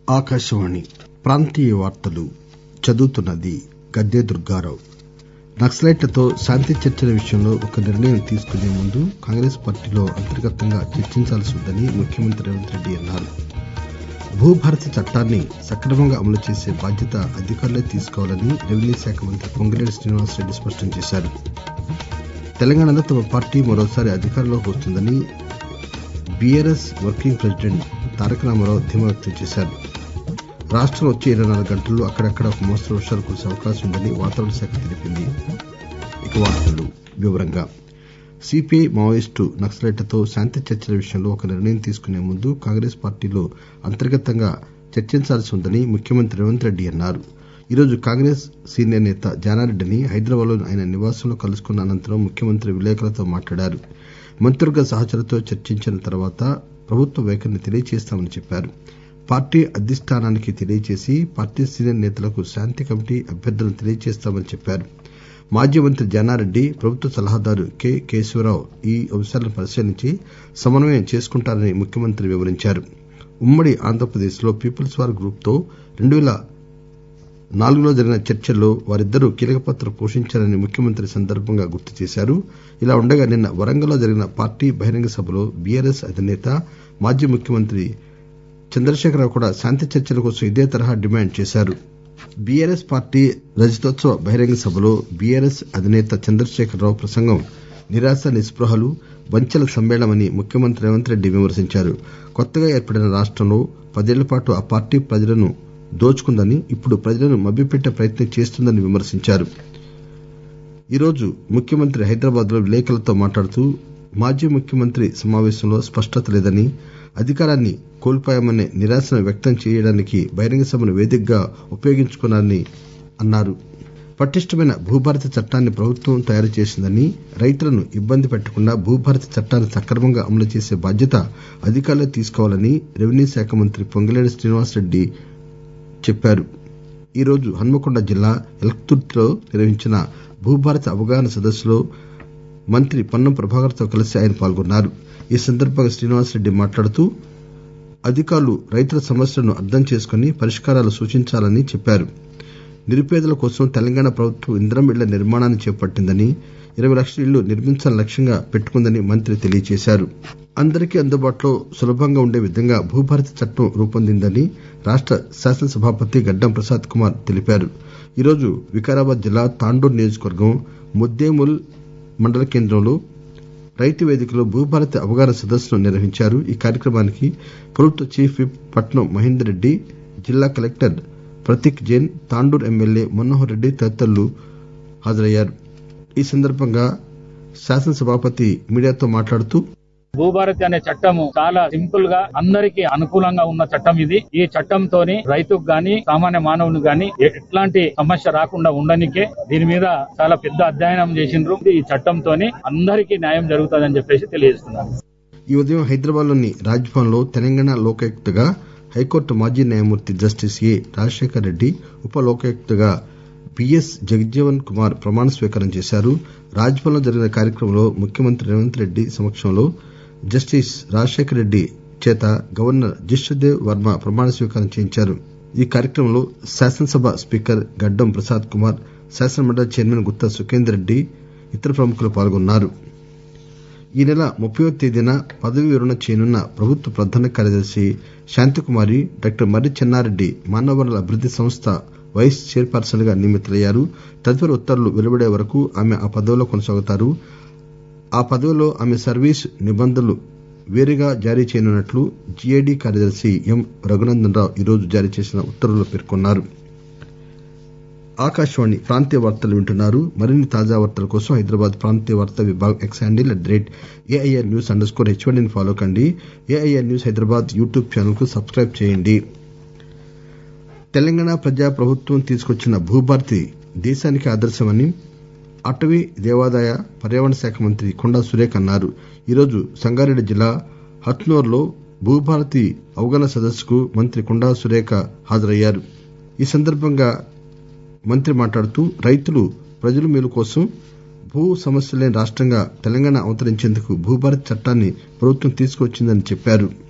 ఆకాశవాణి ప్రాంతీయ వార్తలు చదువుతున్నది గద్దె దుర్గారావు నక్సలైట్లతో శాంతి చర్చల విషయంలో ఒక నిర్ణయం తీసుకునే ముందు కాంగ్రెస్ పార్టీలో అంతర్గతంగా చర్చించాల్సి ఉందని ముఖ్యమంత్రి రేవంత్ రెడ్డి అన్నారు భూభారతి చట్టాన్ని సక్రమంగా అమలు చేసే బాధ్యత అధికారులే తీసుకోవాలని రెవెన్యూ శాఖ మంత్రి పొంగులేటి శ్రీనివాసరెడ్డి స్పష్టం చేశారు తెలంగాణలో తమ పార్టీ మరోసారి అధికారంలోకి వస్తుందని BRS working president Taraka Rama Rao ధీమా వ్యక్తం చేశారు రాష్టంలో వచ్చే ఇరవై నాలుగు గంటల్లో అక్కడక్కడ ఒక మోస్తరు వర్షాలు కురిసే అవకాశం ఉందని వాతావరణ శాఖ తెలిపింది ఇక వార్తలు వివరంగా సిపిఐ మావోయిస్టు నక్సలైట్లతో శాంతి చర్చల విషయంలో ఒక నిర్ణయం తీసుకునే ముందు కాంగ్రెస్ పార్టీలో అంతర్గతంగా చర్చించాల్సి ఉందని ముఖ్యమంత్రి రేవంత్ రెడ్డి అన్నారు ఈరోజు కాంగ్రెస్ సీనియర్ నేత జానారెడ్డిని హైదరాబాద్ లోని ఆయన నివాసంలో కలుసుకున్న అనంతరం ముఖ్యమంత్రి విలేకరులతో మాట్లాడారు మంత్రివర్గ సహచరులతో చర్చించిన తర్వాత ప్రభుత్వ వైఖరిని తెలియజేస్తామని చెప్పారు పార్టీ అధిష్టానానికి తెలియజేసి పార్టీ సీనియర్ నేతలకు శాంతి కమిటీ అభ్యర్థులను తెలియజేస్తామని చెప్పారు మాజీ మంత్రి జానారెడ్డి ప్రభుత్వ సలహాదారు కె కేశవరావు ఈ అంశాలను పరిశీలించి సమన్వయం చేసుకుంటారని ముఖ్యమంత్రి వివరించారు ఉమ్మడి ఆంధ్రప్రదేశ్ లో పీపుల్స్ వార్ గ్రూప్ తో రెండు పేల నాలుగులో జరిగిన చర్చల్లో వారిద్దరూ కీలక పాత్ర పోషించారని ముఖ్యమంత్రి ఈ సందర్బంగా గుర్తు చేశారు ఇలా ఉండగా నిన్న వరంగల్ లో జరిగిన పార్టీ బహిరంగ సభలో బీఆర్ఎస్ అధినేత మాజీ ముఖ్యమంత్రి చంద్రశేఖరరావు కూడా శాంతి చర్చల కోసం ఇదే తరహా డిమాండ్ చేశారు బీఆర్ఎస్ పార్టీ రజతోత్సవ బహిరంగ సభలో బీఆర్ఎస్ అధినేత చంద్రశేఖరరావు ప్రసంగం నిరాశ నిస్పృహలు వంచన సమ్మేళనమని ముఖ్యమంత్రి రేవంత్ రెడ్డి విమర్శించారు కొత్తగా ఏర్పడిన రాష్టంలో పదేళ్లపాటు ఆ పార్టీ ప్రజలను దోచుకుందని ఇప్పుడు ప్రజలను మభ్యపెట్టే ప్రయత్నం చేస్తుందని విమర్శించారు ఈరోజు ముఖ్యమంత్రి హైదరాబాద్ లో విలేకరులతో మాట్లాడుతూ మాజీ ముఖ్యమంత్రి సమావేశంలో స్పష్టత లేదని అధికారాన్ని కోల్పోయామనే నిరాశను వ్యక్తం చేయడానికి బహిరంగ సభను వేదికగా ఉపయోగించుకున్నారని అన్నారు పటిష్టమైన భూభారతి చట్టాన్ని ప్రభుత్వం తయారు చేసిందని రైతులను ఇబ్బంది పెట్టకుండా భూభారతి చట్టాన్ని సక్రమంగా అమలు చేసే బాధ్యత అధికారులే తీసుకోవాలని రెవెన్యూ శాఖ మంత్రి పొంగులేటి శ్రీనివాసరెడ్డి చెప్పారు ఈరోజు హన్మకొండ జిల్లా ఎల్కుర్తిలో నిర్వహించిన భూభారతి అవగాహన సదస్సులో మంత్రి పొన్నం ప్రభాకర్ తో కలిసి ఆయన పాల్గొన్నారు ఈ సందర్బంగా శ్రీనివాసరెడ్డి మాట్లాడుతూ అధికారులు రైతుల సమస్యలను అర్థం చేసుకుని పరిష్కారాలు సూచించాలని చెప్పారు నిరుపేదల కోసం తెలంగాణ ప్రభుత్వం ఇందిరమ్మ ఇళ్ల నిర్మాణాన్ని చేపట్టిందని ఇరవై లక్షల ఇళ్లు నిర్మించాలని లక్ష్యంగా పెట్టుకుందని మంత్రి తెలియజేశారు అందరికీ అందుబాటులో సులభంగా ఉండే విధంగా భూభారతి చట్టం రూపొందిందని రాష్ట శాసనసభాపతి గడ్డం ప్రసాద్ కుమార్ తెలిపారు ఈరోజు వికారాబాద్ జిల్లా తాండూరు నియోజకవర్గం ముద్దేముల్ మండల కేంద్రంలో రైతు వేదికలో భూభారతి అవగాహన సదస్సును నిర్వహించారు ఈ కార్యక్రమానికి ప్రభుత్వ చీఫ్ విప్ పట్నం మహేందర్ రెడ్డి జిల్లా కలెక్టర్ ప్రతీక్ జైన్ తాండూరు ఎమ్మెల్యే మనోహర్ రెడ్డి తదితరులు హాజరయ్యారు ఈ సందర్బంగా శాసనసభాపతి మీడియాతో మాట్లాడుతూ భూభారతి అనే చట్టము చాలా సింపుల్ గా అందరికి అనుకూలంగా ఉన్న చట్టం ఇది ఈ చట్టంతోని రైతుకు గాని సామాన్య మానవుని గాని ఎట్లాంటి సమస్య రాకుండా ఉండనికే దీని మీద చాలా పెద్ద అధ్యయనం చేసిండ్రు ఈ చట్టంతోని అందరికీ న్యాయం జరుగుతుందని చెప్పేసి తెలియజేస్తున్నారు ఈ ఉదయం హైదరాబాద్ లోని రాజ్భవన్ లో తెలంగాణ లోకాయుక్తగా హైకోర్టు మాజీ న్యాయమూర్తి జస్టిస్ ఏ రాజశేఖర్ రెడ్డి ఉప లోకాయుక్తగా బిఎస్ జగజ్జీవన్ కుమార్ ప్రమాణ స్వీకారం చేశారు రాజ్భవన్ లో జరిగిన కార్యక్రమంలో ముఖ్యమంత్రి రేవంత్ రెడ్డి సమక్షంలో జస్టిస్ రాజశేఖర్ రెడ్డి చేత గవర్నర్ జిష్ణుదేవ్ వర్మ ప్రమాణ స్వీకారం చేయించారు ఈ కార్యక్రమంలో శాసనసభ స్పీకర్ గడ్డం ప్రసాద్ కుమార్ శాసనమండలి చైర్మన్ గుత్తా సుఖేందర్ రెడ్డి ఇతర ప్రముఖులు పాల్గొన్నారు ఈ నెల ముప్పైవ తేదీన పదవీ విరమణ చేయనున్న ప్రభుత్వ ప్రధాన కార్యదర్శి శాంతికుమారి డాక్టర్ మర్రి చెన్నారెడ్డి మానవ వనరుల అభివృద్ది సంస్థ వైస్ చైర్పర్సన్ గా నియమితులయ్యారు తదుపరి ఉత్తర్వులు వెలువడే వరకు ఆమె ఆ పదవిలో కొనసాగుతారు ఆ పదవిలో ఆమె సర్వీసు నిబంధనలు వేరుగా జారీ చేయనున్నట్లు జీఏడీ కార్యదర్శి ఎం రఘునందన్ రావు ఈరోజు జారీ చేసిన ఉత్తర్వుల్లో పేర్కొన్నారు ఆకాశవాణి ప్రాంతీయ వార్తలు వింటున్నారు మరిన్ని తాజా వార్తల కోసం హైదరాబాద్ ప్రాంతీయ వార్తా విభాగం X handle at the rate A I R news under score H one follow కండి A I R news Hyderabad YouTube channel కు సబ్స్క్రైబ్ చేయండి తెలంగాణ ప్రజా ప్రభుత్వం తీసుకొచ్చిన భూభారతి దేశానికి ఆదర్శమని అటవీ దేవాదాయ పర్యావరణ శాఖ మంత్రి కొండా సురేఖ అన్నారు ఈరోజు సంగారెడ్డి జిల్లా హత్నూర్ లో భూభారతి అవగాహన సదస్సుకు మంత్రి కొండా సురేఖ హాజరయ్యారు ఈ సందర్బంగా మంత్రి మాట్లాడుతూ రైతులు ప్రజల మేలు కోసం భూ సమస్య లేని రాష్టంగా తెలంగాణ అవతరించేందుకు భూభారతి చట్టాన్ని ప్రభుత్వం తీసుకువచ్చిందని చెప్పారు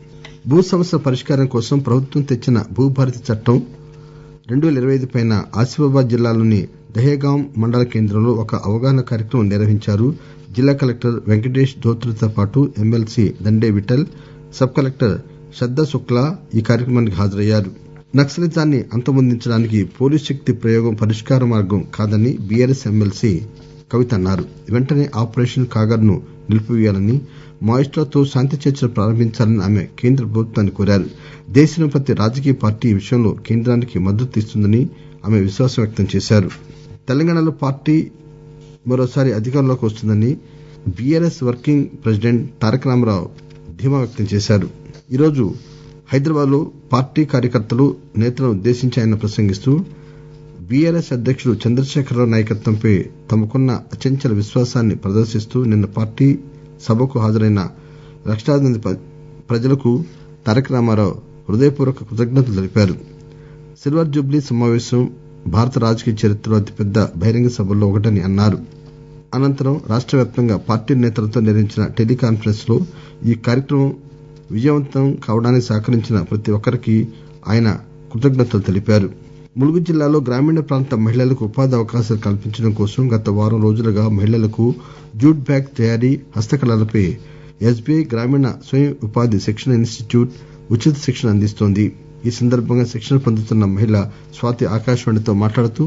భూ సమస్యల పరిష్కారం కోసం ప్రభుత్వం తెచ్చిన భూభారతి చట్టం రెండు పేల ఇరవై ఐదు పై ఆసిఫాబాద్ జిల్లాలోని దహేగాం మండల కేంద్రంలో ఒక అవగాహన కార్యక్రమం నిర్వహించారు జిల్లా కలెక్టర్ వెంకటేష్ ధోత్రేతో పాటు MLC Dande Vithal sub collector Shraddha Shukla ఈ కార్యక్రమానికి హాజరయ్యారు నక్సలిజాన్ని అంతమొందించడానికి పోలీస్ శక్తి ప్రయోగం పరిష్కార మార్గం కాదని బీఆర్ఎస్ ఎమ్మెల్సీ కవిత అన్నారు వెంటనే ఆపరేషన్ కాగర్ ను నిలిపివేయాలని మాయిస్టోతో శాంతి చర్చలు ప్రారంభించాలని ఆమె కేంద్ర ప్రభుత్వాన్ని కోరారు దేశంలోని ప్రతి రాజకీయ పార్టీ ఈ విషయంలో కేంద్రానికి మద్దతు ఇస్తుందని ఆమె విశ్వాసం వ్యక్తం చేశారు తెలంగాణలో పార్టీ మరోసారి అధికారంలోకి వస్తుందని BRS working president Taraka Rama Rao ధీమా వ్యక్తం చేశారు ఈరోజు హైదరాబాద్ లో పార్టీ కార్యకర్తలు నేతలను ఉద్దేశించి ఆయన ప్రసంగిస్తూ బీఆర్ఎస్ అధ్యకుడు చంద్రశేఖరరావు నాయకత్వంపై తమకున్న అచంచల విశ్వాసాన్ని ప్రదర్శిస్తూ నిన్న పార్టీ సభకు హాజరైన లక్షలాది మంది ప్రజలకు తారక రామారావు హృదయపూర్వక కృతజ్ఞతలు తెలిపారు సిల్వర్ జూబ్లీ సమావేశం భారత రాజకీయ చరిత్రలో అతిపెద్ద బహిరంగ సభల్లో ఒకటని అన్నారు అనంతరం రాష్ట వ్యాప్తంగా పార్టీ నేతలతో నిర్వహించిన టెలికాన్ఫరెన్స్ లో ఈ కార్యక్రమం విజయవంతం కావడానికి సహకరించిన ప్రతి ఒక్కరికి ఆయన కృతజ్ఞతలు తెలిపారు ములుగు జిల్లాలో గ్రామీణ ప్రాంత మహిళలకు ఉపాధి అవకాశాలు కల్పించడం కోసం గత వారం రోజులుగా మహిళలకు జూట్ బ్యాగ్ తయారీ హస్తకళలపై ఎస్బీఐ గ్రామీణ స్వయం ఉపాధి శిక్షణ ఇన్స్టిట్యూట్ ఉచిత శిక్షణ అందిస్తోంది ఈ సందర్భంగా శిక్షణ పొందుతున్న మహిళ స్వాతి ఆకాశవాణితో మాట్లాడుతూ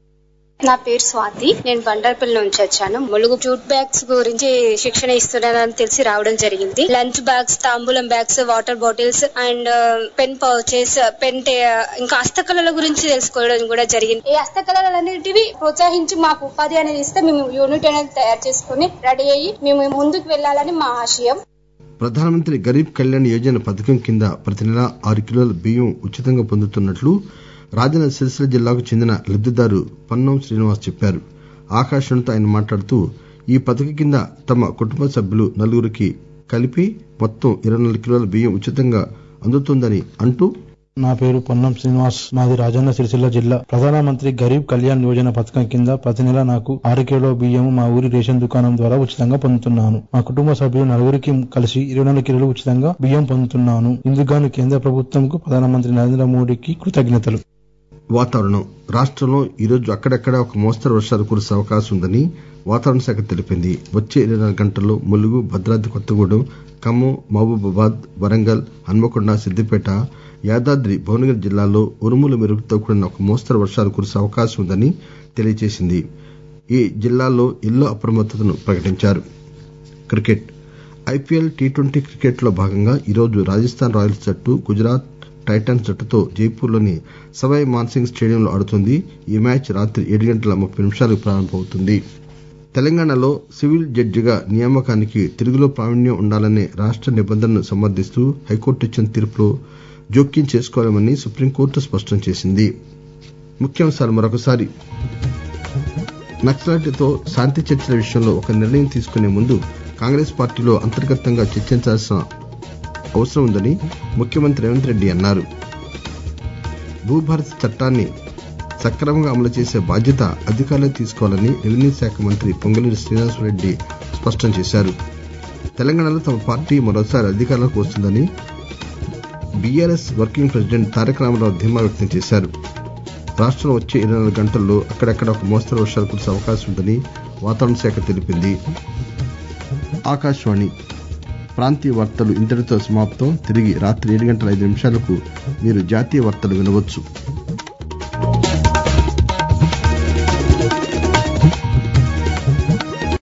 నా పేరు స్వాతి నేను బండార్పల్లి నుంచి వచ్చాను ములుగు జూట్ బ్యాగ్స్ గురించి శిక్షణ ఇస్తున్నారని తెలిసి రావడం జరిగింది లంచ్ బ్యాగ్స్ తాంబూలం bags water bottles and pen pouches pen ఇంకా హస్తకళల గురించి తెలుసుకోవడం కూడా జరిగింది ఈ హస్తకళలు అనేటివి ప్రోత్సహించి మాకు ఉపాధి అనేది ఇస్తే మేము యూనిట్ అనేది తయారు చేసుకుని రెడీ అయ్యి మేము ముందుకు వెళ్లాలని మా ఆశయం ప్రధానమంత్రి గరీబ్ కళ్యాణ్ యోజన పథకం కింద ప్రతి నెల ఆరు కిలోల బియ్యం ఉచితంగా పొందుతున్నట్లు రాజన్న సిరిసిల్ల జిల్లాకు చెందిన లబ్దిదారు పన్నం శ్రీనివాస్ చెప్పారు ఆకాశవాణితో ఆయన మాట్లాడుతూ ఈ పథకం కింద తమ కుటుంబ సభ్యులు నలుగురికి కలిపి మొత్తం ఇరవై నాలుగు కిలోల బియ్యం ఉచితంగా అందుతుందని అంటూ నా పేరు పొన్నం శ్రీనివాస్ మాది రాజన్న సిరిసిల్ల జిల్లా ప్రధానమంత్రి గరీబ్ కళ్యాణ్ యోజన పథకం కింద ప్రతి నెల నాకు ఆరు కిలో బియ్యం మా ఊరి రేషన్ దుకాణం ద్వారా ఉచితంగా పొందుతున్నాను మా కుటుంబ సభ్యులు నలుగురికి కలిసి ఇరవై నాలుగు కిలోలు ఉచితంగా బియ్యం పొందుతున్నాను ఇందుకు కేంద్ర ప్రభుత్వంకు ప్రధానమంత్రి నరేంద్ర మోడీకి కృతజ్ఞతలు వాతావరణం రాష్టంలో ఈరోజు అక్కడక్కడ ఒక మోస్తరు వర్షాలు కురిసే అవకాశం ఉందని వాతావరణ శాఖ తెలిపింది వచ్చే ఇరవై నాలుగు గంటల్లో ములుగు భద్రాద్రి కొత్తగూడెం ఖమ్మం మహబూబాబాద్ వరంగల్ హన్మకొండ సిద్దిపేట యాదాద్రి భువనగిరి జిల్లాల్లో ఉరుముల మెరుపుతో కూడిన ఒక మోస్తరు వర్షాలు కురిసే అవకాశం ఉందని తెలియజేసింది ఈ జిల్లాల్లో ఎల్లో అప్రమత్తతను ప్రకటించారు cricket IPL T twenty cricket లో భాగంగా ఈరోజు రాజస్థాన్ రాయల్స్ జట్టు గుజరాత్ టైటాన్స్ జట్టుతో జైపూర్ లోని సవాయ్ మాన్సింగ్ స్టేడియంలో ఆడుతుంది ఈ మ్యాచ్ రాత్రి ఏడు గంటల ముప్పై నిమిషాలకు ప్రారంభమవుతుంది తెలంగాణలో సివిల్ జడ్జిగా నియామకానికి తెలుగులో ప్రావీణ్యం ఉండాలనే రాష్ట నిబంధనను సమర్థిస్తూ హైకోర్టు ఇచ్చిన తీర్పులో జోక్యం చేసుకోలేమని సుప్రీంకోర్టు స్పష్టం చేసింది ముఖ్యాంశాలు మరొకసారి నక్సలైట్లతో శాంతి చర్చల విషయంలో ఒక నిర్ణయం తీసుకునే ముందు కాంగ్రెస్ పార్టీలో అంతర్గతంగా చర్చించాల్సిన అవసరం ఉందని ముఖ్యమంత్రి రేవంత్ రెడ్డి అన్నారు భూభారతి చట్టాన్ని సక్రమంగా అమలు చేసే బాధ్యత అధికారులే తీసుకోవాలని రెవెన్యూ శాఖ మంత్రి పొంగులేటి శ్రీనివాసరెడ్డి స్పష్టం చేశారు తెలంగాణలో తమ పార్టీ మరోసారి అధికారంలోకి వస్తుందని BRS working president Taraka Rama Rao ధీమా వ్యక్తం చేశారు రాష్టంలో వచ్చే ఇరవై నాలుగు గంటల్లో అక్కడక్కడ ఒక మోస్తరు వర్షాలు కురిసే అవకాశం ఉందని వాతావరణ శాఖ తెలిపింది ఆకాశవాణి ప్రాంతీయ వార్తలు ఇంతటితో సమాప్తం తిరిగి రాత్రి ఏడు గంటల ఐదు నిమిషాలకు మీరు జాతీయ వార్తలు వినవచ్చు